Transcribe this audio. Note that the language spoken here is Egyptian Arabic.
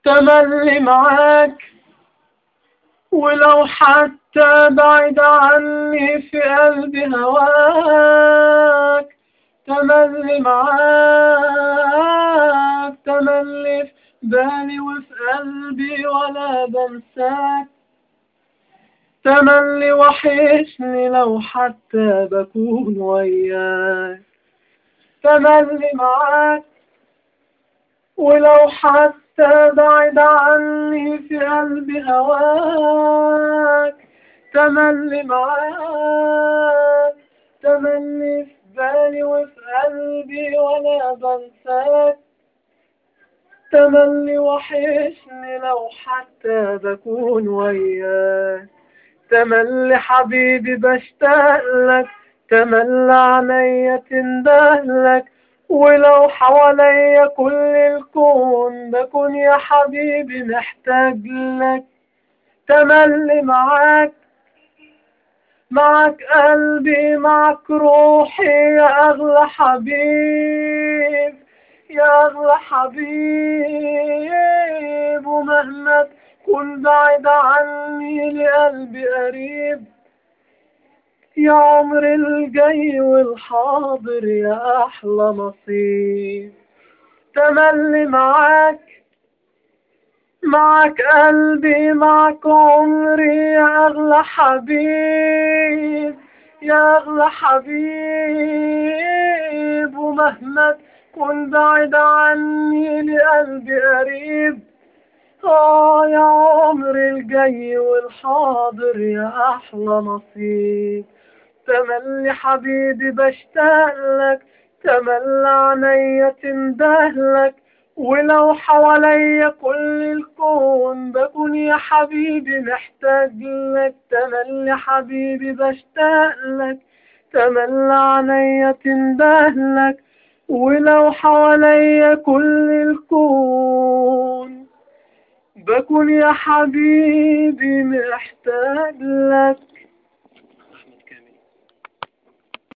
تملي معاك ولو حتى بعيد عني في قلبي هواك تملي معاك تملي في بالي وفي قلبي ولا بنساك تملي وحشني لو حتى بكون وياك تملي معاك ولو حتى بعيد عني في قلبي هواك تملي معاك تملي في بالي وفي قلبي ولا بنساك تملي وحشني لو حتى بكون وياك تملي حبيبي بشتاق لك تملي عينيا تندهلك ولو حواليا كل الكون بكون يا حبيبي محتاج لك تملي معاك معك قلبي معك روحي يا أغلى حبيب يا أغلى حبيب ومهما تكون بعيد عني لقلبي قريب يا عمر الجاي والحاضر يا أحلى نصيب تملي معاك معك قلبي معك عمري يا أغلى حبيب يا أغلى حبيب ومهما تكون بعيد عني لقلبي قريب آه يا عمري الجاي والحاضر يا أحلى نصيب تملي حبيبي بشتاق لك تملي عينيا تندهلك ولو حواليا كل الكون بكون يا حبيبي محتاج لك تملي حبيبي بشتاق لك تملي عينيا تندهلك ولو حواليا كل الكون بكون يا حبيبي محتاج لك